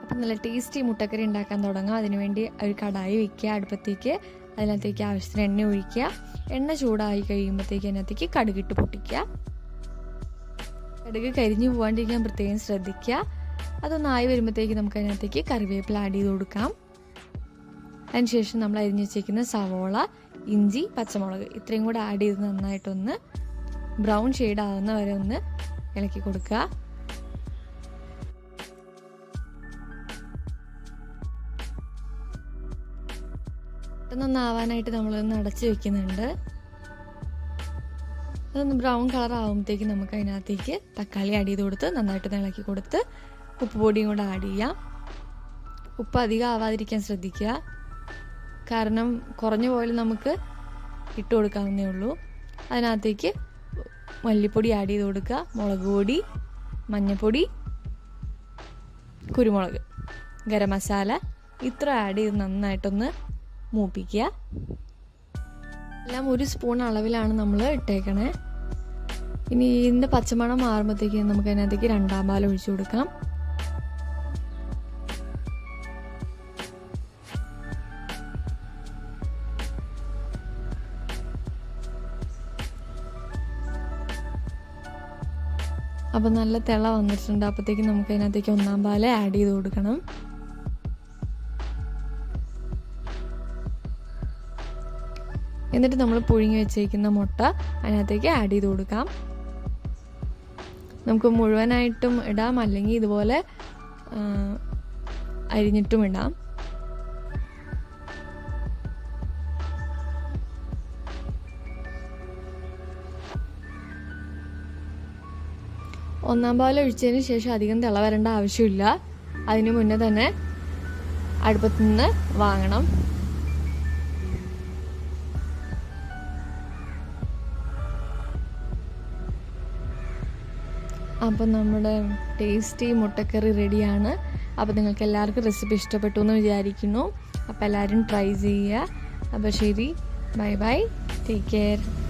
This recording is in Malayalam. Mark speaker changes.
Speaker 1: അപ്പം നല്ല ടേസ്റ്റി മുട്ടക്കറി ഉണ്ടാക്കാൻ തുടങ്ങാം അതിനുവേണ്ടി ഒരു കടായി വെക്കുക അടുപ്പത്തേക്ക് അതിനകത്തേക്ക് ആവശ്യത്തിന് എണ്ണ ഒഴിക്കുക എണ്ണ ചൂടായി കഴിയുമ്പോഴത്തേക്ക് അതിനകത്തേക്ക് കടുകിട്ട് പൊട്ടിക്കുക കടുക് കരിഞ്ഞു പോകാണ്ടിരിക്കാൻ പ്രത്യേകം ശ്രദ്ധിക്കുക അതൊന്നായി വരുമ്പോഴത്തേക്ക് നമുക്ക് അതിനകത്തേക്ക് കറിവേപ്പില ആഡ് ചെയ്ത് കൊടുക്കാം അതിനുശേഷം നമ്മൾ അരിഞ്ഞു വെച്ചേക്കുന്ന സവോള ഇഞ്ചി പച്ചമുളക് ഇത്രയും കൂടെ ആഡ് ചെയ്ത് നന്നായിട്ടൊന്ന് ബ്രൗൺ ഷെയ്ഡ് ആവുന്ന വരെ ഒന്ന് ഇളക്കി കൊടുക്കുക പെട്ടെന്നൊന്ന് ആവാനായിട്ട് നമ്മളൊന്ന് അടച്ച് വെക്കുന്നുണ്ട് അതൊന്ന് ബ്രൗൺ കളർ ആകുമ്പോഴത്തേക്ക് നമുക്ക് അതിനകത്തേക്ക് തക്കാളി ആഡ് ചെയ്ത് കൊടുത്ത് നന്നായിട്ട് ഇളക്കി കൊടുത്ത് ഉപ്പ് പൊടിയും കൂടെ ആഡ് ചെയ്യാം ഉപ്പ് അധികം ആവാതിരിക്കാൻ ശ്രദ്ധിക്കുക കാരണം കുറഞ്ഞു പോയാലും നമുക്ക് ഇട്ട് കൊടുക്കാവുന്നേ ഉള്ളൂ അതിനകത്തേക്ക് മല്ലിപ്പൊടി ആഡ് ചെയ്ത് കൊടുക്കുക മുളക് പൊടി മഞ്ഞൾപ്പൊടി കുരുമുളക് ഗരം മസാല ഇത്ര ആഡ് ചെയ്ത് നന്നായിട്ടൊന്ന് മൂപ്പിക്കുക എല്ലാം ഒരു സ്പൂൺ അളവിലാണ് നമ്മൾ ഇട്ടേക്കണേ ഇനി ഇതിൻ്റെ പച്ചമണം മാറുമ്പോഴത്തേക്ക് നമുക്ക് അതിനകത്തേക്ക് രണ്ടാം പാൽ ഒഴിച്ചു കൊടുക്കാം അപ്പോൾ നല്ല തിള വന്നിട്ടുണ്ട് അപ്പോഴത്തേക്ക് നമുക്ക് അതിനകത്തേക്ക് ഒന്നാം പാല് ആഡ് ചെയ്ത് കൊടുക്കണം എന്നിട്ട് നമ്മൾ പുഴുങ്ങി വെച്ചേക്കുന്ന മുട്ട അതിനകത്തേക്ക് ആഡ് ചെയ്ത് കൊടുക്കാം നമുക്ക് മുഴുവനായിട്ടും ഇടാം അല്ലെങ്കിൽ ഇതുപോലെ അരിഞ്ഞിട്ടും ഇടാം ഒന്നാം പാൽ ഒഴിച്ചതിന് ശേഷം അധികം തിള വരേണ്ട ആവശ്യമില്ല അതിന് മുന്നേ തന്നെ അടുപ്പത്തു നിന്ന് വാങ്ങണം അപ്പം നമ്മുടെ ടേസ്റ്റി മുട്ടക്കറി റെഡിയാണ് അപ്പോൾ നിങ്ങൾക്ക് എല്ലാവർക്കും റെസിപ്പി ഇഷ്ടപ്പെട്ടു എന്ന് വിചാരിക്കുന്നു അപ്പോൾ എല്ലാവരും ട്രൈ ചെയ്യുക അപ്പോൾ ശരി ബൈ ബൈ ടേക്ക് കെയർ